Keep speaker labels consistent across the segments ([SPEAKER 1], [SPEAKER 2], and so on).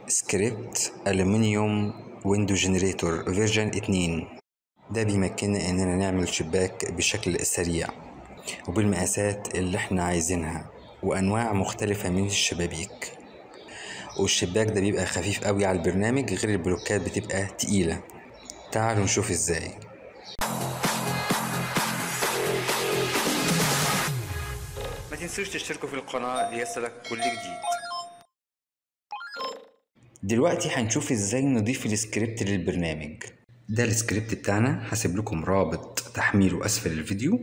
[SPEAKER 1] سكريبت ألمنيوم ويندو جنريتور فيرجن 2 ده بيمكننا اننا نعمل شباك بشكل سريع وبالمقاسات اللي احنا عايزينها وانواع مختلفة من الشبابيك والشباك ده بيبقى خفيف قوي على البرنامج غير البلوكات بتبقى تقيلة تعالوا نشوف ازاي ما تنسوش تشتركوا في القناة ليصلك كل جديد دلوقتي هنشوف ازاي نضيف السكريبت للبرنامج ده السكريبت بتاعنا هسيب لكم رابط تحميله اسفل الفيديو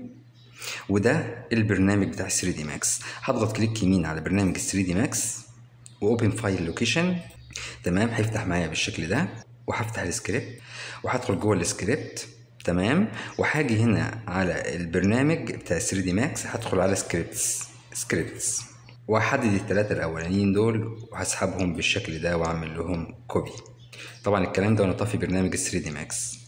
[SPEAKER 1] وده البرنامج بتاع 3 دي ماكس هضغط كليك يمين على برنامج 3 دي ماكس واوبن فايل لوكيشن تمام هيفتح معايا بالشكل ده وهفتح السكريبت وهدخل جوه السكريبت تمام وهاجي هنا على البرنامج بتاع 3 دي ماكس هدخل على سكريبتس سكريبتس واحدد الثلاثه الاولانيين دول وهسحبهم بالشكل ده واعمل لهم كوبي طبعا الكلام ده وانا طافي برنامج 3 دي ماكس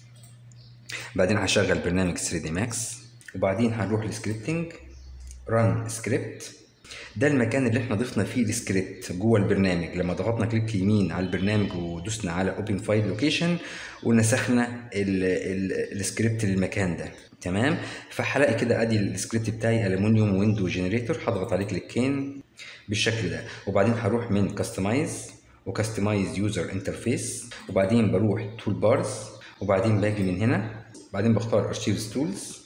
[SPEAKER 1] بعدين هشغل برنامج 3 دي ماكس وبعدين هنروح لسكريبتنج ران سكريبت ده المكان اللي احنا ضفنا فيه السكريبت جوه البرنامج لما ضغطنا كليك يمين على البرنامج ودوسنا على اوبن فايل لوكيشن ونسخنا السكريبت للمكان ده تمام فهلاقي كده ادي السكريبت بتاعي الومنيوم ويندو جنريتور هضغط عليه كليكين بالشكل ده وبعدين هروح من كاستمايز وكاستمايز يوزر انترفيس وبعدين بروح تول بارز وبعدين باجي من هنا بعدين بختار ارشيفز تولز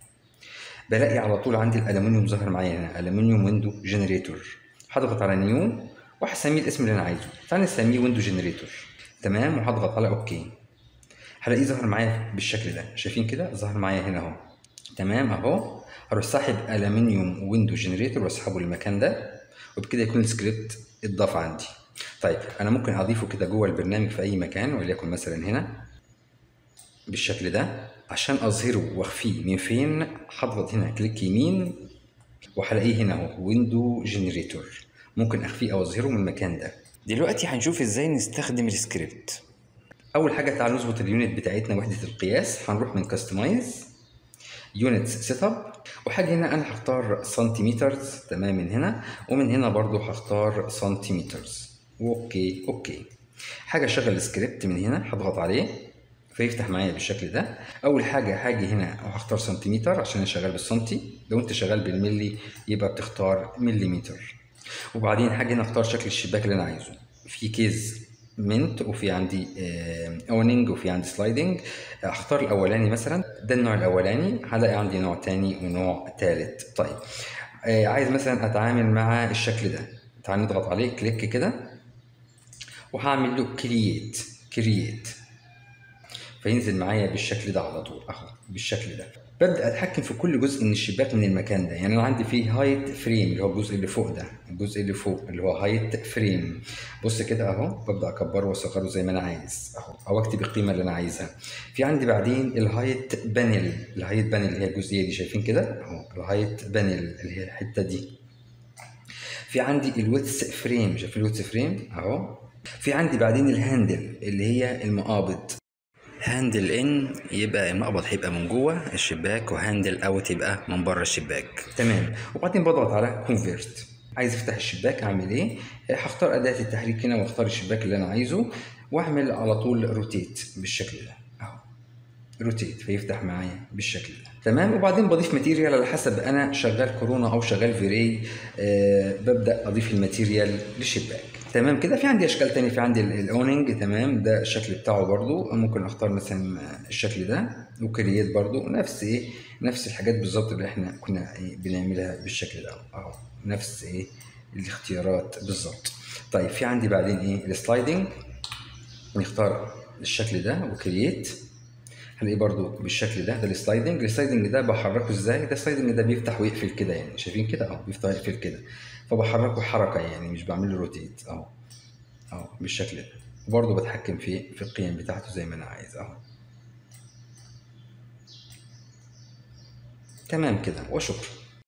[SPEAKER 1] بلاقي على طول عندي الالومنيوم ظهر معايا هنا الومنيوم ويندو جنريتور هضغط على نيو وهسميه الاسم اللي انا عايزه تعالى نسميه ويندو جنريتور تمام وهضغط على اوكي هلاقيه ظهر معايا بالشكل ده شايفين كده ظهر معايا هنا اهو تمام اهو هروح ساحب الومنيوم ويندو جنريتور واسحبه للمكان ده وبكده يكون السكريبت اتضاف عندي طيب انا ممكن اضيفه كده جوه البرنامج في اي مكان وليكن مثلا هنا بالشكل ده عشان اظهره واخفيه من فين هضغط هنا كليك يمين وهلاقيه هنا اهو ويندو جنريتور ممكن اخفيه او اظهره من المكان ده دلوقتي هنشوف ازاي نستخدم السكريبت اول حاجه تعالوا نظبط اليونت بتاعتنا وحده القياس هنروح من كاستمايز يونتس سيت اب وحاجه هنا انا هختار سنتيمترز تمام من هنا ومن هنا برضو هختار سنتيمترز اوكي اوكي حاجه اشغل السكريبت من هنا هضغط عليه فيفتح معايا بالشكل ده اول حاجه هاجي هنا وهختار سنتيمتر عشان انا شغال بالسنتي لو انت شغال بالملي يبقى بتختار مليمتر وبعدين هاجي هنا اختار شكل الشباك اللي انا عايزه في كيز منت وفي عندي اوننج وفي عندي سلايدنج اختار الاولاني مثلا ده النوع الاولاني هلاقي عندي نوع تاني ونوع تالت طيب آه عايز مثلا اتعامل مع الشكل ده تعال نضغط عليه كليك كده وهعمل له كرييت كرييت فينزل معايا بالشكل ده على طول اهو بالشكل ده ببدا اتحكم في كل جزء من الشباك من المكان ده يعني انا عندي فيه هايت فريم اللي هو الجزء اللي فوق ده الجزء اللي فوق اللي هو هايت فريم بص كده اهو ببدا اكبره واصغره زي ما انا عايز اهو او اكتب القيمه اللي انا عايزها في عندي بعدين الهايت بانل الهايت بانل اللي هي الجزئيه دي شايفين كده اهو الهايت بانل اللي هي الحته دي في عندي الويتس فريم شايفين الويتس فريم اهو في عندي بعدين الهاندل اللي هي المقابض هاندل ان يبقى المقبض هيبقى من جوه الشباك وهاندل اوت يبقى من بره الشباك تمام وبعدين بضغط على كونفيرت عايز افتح الشباك اعمل ايه هختار اداه التحريك هنا واختار الشباك اللي انا عايزه واعمل على طول روتيت بالشكل ده اهو روتيت فيفتح معايا بالشكل ده تمام وبعدين بضيف ماتيريال على حسب انا شغال كورونا او شغال فيري أه ببدا اضيف الماتيريال للشباك تمام كده في عندي اشكال تانية في عندي الاوننج تمام ده الشكل بتاعه برضو ممكن اختار مثلا الشكل ده وكرييت برضو نفس ايه نفس الحاجات بالظبط اللي احنا كنا إيه بنعملها بالشكل ده اهو نفس ايه الاختيارات بالظبط طيب في عندي بعدين ايه السلايدنج نختار الشكل ده وكرييت هلاقيه برضو بالشكل ده ده السلايدنج السلايدنج ده بحركه ازاي ده السلايدنج ده بيفتح ويقفل كده يعني شايفين كده اهو بيفتح ويقفل كده فبحركه حركه يعني مش بعمل له روتيت اهو اهو بالشكل ده وبرضه بتحكم في في القيم بتاعته زي ما انا عايز اهو تمام كده وشكرا